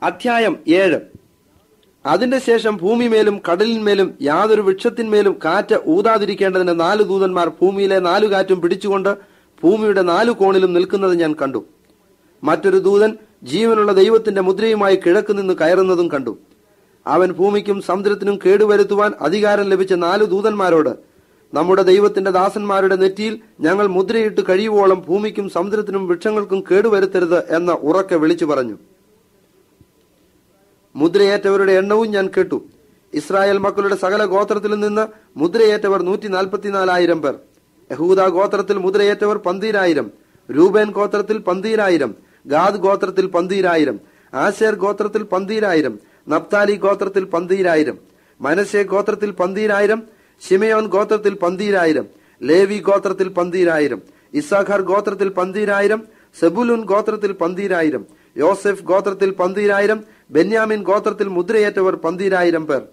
അധ്യായം ഏഴ് അതിന്റെ ശേഷം ഭൂമിമേലും കടലിന്മേലും യാതൊരു വൃക്ഷത്തിന്മേലും കാറ്റ് ഊതാതിരിക്കേണ്ടതിന് നാല് ദൂതന്മാർ ഭൂമിയിലെ നാലു കാറ്റും പിടിച്ചുകൊണ്ട് ഭൂമിയുടെ നാലു കോണിലും നിൽക്കുന്നത് ഞാൻ കണ്ടു മറ്റൊരു ദൂതൻ ജീവനുള്ള ദൈവത്തിന്റെ മുദ്രയുമായി കിഴക്ക് നിന്ന് കയറുന്നതും കണ്ടു അവൻ ഭൂമിക്കും സമുദ്രത്തിനും കേടുവരുത്തുവാൻ അധികാരം ലഭിച്ച നാലു ദൂതന്മാരോട് നമ്മുടെ ദൈവത്തിന്റെ ദാസന്മാരുടെ നെറ്റിയിൽ ഞങ്ങൾ മുദ്രയിട്ട് കഴിയുവോളം ഭൂമിക്കും സമുദ്രത്തിനും വൃക്ഷങ്ങൾക്കും കേടുവരുത്തരുത് എന്ന് ഉറക്കെ വിളിച്ചു പറഞ്ഞു മുദ്രയേറ്റവരുടെ എണ്ണവും ഞാൻ കേട്ടു ഇസ്രായേൽ മക്കളുടെ സകല ഗോത്രത്തിൽ നിന്ന് മുദ്രയേറ്റവർ നൂറ്റി നാൽപ്പത്തിനാലായിരം പേർ യഹൂദ ഗോത്രത്തിൽ മുദ്രയേറ്റവർ പന്തീരായിരം രൂപേൻ ഗോത്രത്തിൽ പന്തീരായിരം ഗാദ് ഗോത്രത്തിൽ പന്തീരായിരം ആശേർ ഗോത്രത്തിൽ പന്തീരായിരം നപ്താലി ഗോത്രത്തിൽ പന്തീരായിരം മനശെ ഗോത്രത്തിൽ പന്തീരായിരം ഷിമയോൻ ഗോത്രത്തിൽ പന്തീരായിരം ലേവി ഗോത്രത്തിൽ പന്തീരായിരം ഇസാഖാർ ഗോത്രത്തിൽ പന്തീരായിരം സെബുലുൻ ഗോത്രത്തിൽ പന്തീരായിരം യോസെഫ് ഗോത്രത്തിൽ പന്തീരായിരം ബെന്യാമിൻ ഗോത്രത്തിൽ മുദ്രയേറ്റവർ പന്തീരായിരം പേർ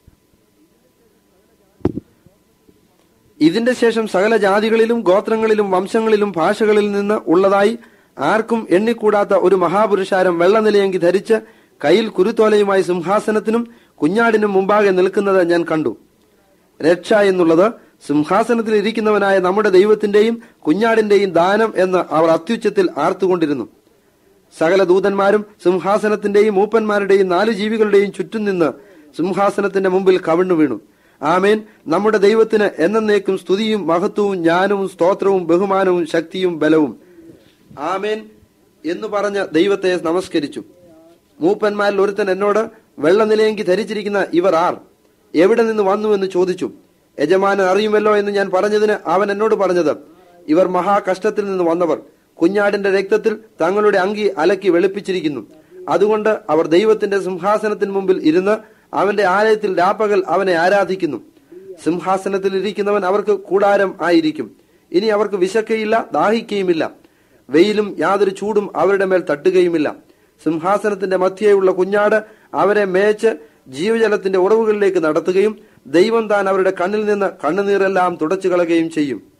ഇതിന്റെ ശേഷം സകല ജാതികളിലും ഗോത്രങ്ങളിലും വംശങ്ങളിലും ഭാഷകളിൽ നിന്ന് ഉള്ളതായി ആർക്കും എണ്ണിക്കൂടാത്ത ഒരു മഹാപുരുഷാരം വെള്ളനിലയങ്കി ധരിച്ച് കയ്യിൽ കുരുത്തോലയുമായി സിംഹാസനത്തിനും കുഞ്ഞാടിനും മുമ്പാകെ നിൽക്കുന്നത് ഞാൻ കണ്ടു രക്ഷ എന്നുള്ളത് സിംഹാസനത്തിൽ ഇരിക്കുന്നവനായ നമ്മുടെ ദൈവത്തിന്റെയും കുഞ്ഞാടിന്റെയും ദാനം എന്ന് അവർ അത്യുച്ചത്തിൽ ആർത്തുകൊണ്ടിരുന്നു സകല ദൂതന്മാരും സിംഹാസനത്തിന്റെയും മൂപ്പന്മാരുടെയും നാല് ജീവികളുടെയും ചുറ്റും നിന്ന് സിംഹാസനത്തിന്റെ മുമ്പിൽ കവിണ്ണു വീണു ആമേൻ നമ്മുടെ ദൈവത്തിന് എന്നേക്കും സ്തുതിയും മഹത്വവും ജ്ഞാനവും സ്തോത്രവും ബഹുമാനവും ശക്തിയും ബലവും ആമേൻ എന്ന് പറഞ്ഞ് ദൈവത്തെ നമസ്കരിച്ചു മൂപ്പന്മാരിൽ ഒരുത്തൻ എന്നോട് വെള്ളനിലയെങ്കി ധരിച്ചിരിക്കുന്ന ഇവർ ആർ എവിടെ നിന്ന് വന്നു എന്ന് ചോദിച്ചു യജമാനൻ അറിയുമല്ലോ എന്ന് ഞാൻ പറഞ്ഞതിന് അവൻ എന്നോട് പറഞ്ഞത് ഇവർ മഹാകഷ്ടത്തിൽ നിന്ന് വന്നവർ കുഞ്ഞാടിന്റെ രക്തത്തിൽ തങ്ങളുടെ അങ്കി അലക്കി വെളുപ്പിച്ചിരിക്കുന്നു അതുകൊണ്ട് അവർ ദൈവത്തിന്റെ സിംഹാസനത്തിന് മുമ്പിൽ ഇരുന്ന് അവന്റെ ആലയത്തിൽ രാപ്പകൽ അവനെ ആരാധിക്കുന്നു സിംഹാസനത്തിൽ ഇരിക്കുന്നവൻ അവർക്ക് കൂടാരം ആയിരിക്കും ഇനി അവർക്ക് വിശക്കയില്ല ദാഹിക്കുകയുമില്ല വെയിലും യാതൊരു ചൂടും അവരുടെ മേൽ തട്ടുകയുമില്ല സിംഹാസനത്തിന്റെ മധ്യേയുള്ള കുഞ്ഞാട് അവരെ മേച്ച് ജീവജലത്തിന്റെ ഉറവുകളിലേക്ക് നടത്തുകയും ദൈവം താൻ അവരുടെ കണ്ണിൽ നിന്ന് കണ്ണുനീരെല്ലാം തുടച്ചു കളയുകയും ചെയ്യും